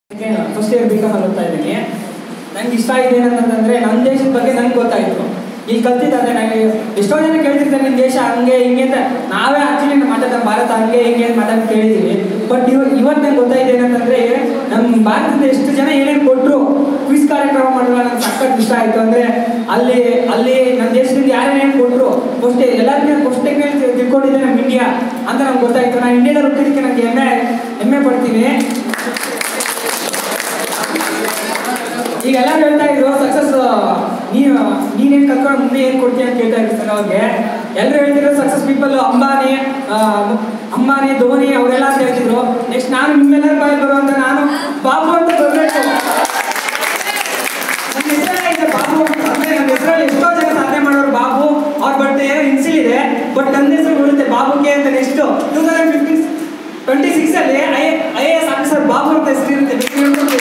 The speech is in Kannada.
ಫಸ್ಟ್ ಇಯರ್ ಬಿ ಕಾಮ್ ಅಲ್ಲಿ ಓದ್ತಾ ಇದ್ದೀನಿ ನಂಗೆ ಇಷ್ಟ ಆಗಿದೆ ಏನಂತಂದ್ರೆ ನಮ್ಮ ದೇಶದ ಬಗ್ಗೆ ನಂಗೆ ಗೊತ್ತಾಯಿತು ಇಲ್ಲಿ ಕಲ್ತಿದ್ದಾದ್ರೆ ನನಗೆ ಎಷ್ಟೋ ಜನ ಕೇಳ್ತಿರ್ತಾರೆ ನಿಮ್ಮ ದೇಶ ಹಂಗೆ ಹಿಂಗೆ ಅಂತ ನಾವೇ ಆಕ್ಚುಲಿ ಮಾತಾಡ ಭಾರತ ಹಂಗೆ ಹಿಂಗೆ ಅಂತ ಮಾತಾಡಿ ಕೇಳಿದ್ದೀವಿ ಬಟ್ ಇವ ಇವತ್ತು ನಂಗೆ ಗೊತ್ತಾಯಿದೆ ಏನಂತಂದ್ರೆ ನಮ್ಮ ಭಾರತದ ಎಷ್ಟು ಜನ ಏನೇನು ಕೊಟ್ಟರು ಕ್ವಿಸ್ ಕಾರ್ಯಕ್ರಮ ಮಾಡಲ್ಲ ನಂಗೆ ಸಖತ್ ಇಷ್ಟ ಆಯಿತು ಅಂದರೆ ಅಲ್ಲಿ ಅಲ್ಲಿ ನಮ್ಮ ದೇಶದಿಂದ ಯಾರೇನೇನು ಕೊಟ್ಟರು ಫಸ್ಟ್ ಎಲ್ಲರಿಗೂ ಫಸ್ಟ್ ತಿಳ್ಕೊಂಡಿದ್ದೆ ನಮ್ಮ ಇಂಡಿಯಾ ಅಂತ ನಮ್ಗೆ ಗೊತ್ತಾಯಿತು ನಾನು ಇಂಡಿಯಾದಲ್ಲಿ ಹುಟ್ಟಿದ್ದಕ್ಕೆ ನನಗೆ ಹೆಮ್ಮೆ ಹೆಮ್ಮೆ ಪಡ್ತೀನಿ ಈಗ ಎಲ್ಲರೂ ಹೇಳ್ತಾ ಇದ್ರು ಸಕ್ಸಸ್ ನೀನು ನೀನೇನು ಕಲ್ತ್ಕೊಂಡು ಮುಂದೆ ಏನು ಕೊಡ್ತೀಯ ಅಂತ ಕೇಳ್ತಾ ಇದ್ರು ಸರ್ ಅವ್ರಿಗೆ ಎಲ್ಲರೂ ಹೇಳ್ತಿದ್ರು ಸಕ್ಸಸ್ ಪೀಪಲ್ ಅಂಬಾನಿ ಆ, ಅಂಬಾನಿ ಧೋನಿ ಅವರೆಲ್ಲ ಅಂತ ಹೇಳ್ತಿದ್ರು ನೆಕ್ಸ್ಟ್ ನಾನು ನಿಮ್ಮೆಲ್ಲರ ಬಾಯಿ ಬರುವಂತ ನಾನು ಬಾಬು ಅಂತ ಬರಬೇಕು ನನ್ನ ಹೆಸರೇ ಇದೆ ಬಾಬು ಅಂದ್ರೆ ನನ್ನ ಹೆಸರಲ್ಲಿ ಎಷ್ಟೋ ಜನ ಸಾಧನೆ ಮಾಡೋರು ಬಾಬು ಅವ್ರ ಬಟ್ ಏನೋ ಇನ್ಸಿಲ್ ಇದೆ ಬಟ್ ನನ್ನ ಹೆಸರು ಬರುತ್ತೆ ಬಾಬುಗೆ ಅಂತ next two thousand fifteen twenty six ಅಲ್ಲಿ I A S officer Babu ಅಂತ ಹೆಸರು ಇರುತ್ತೆ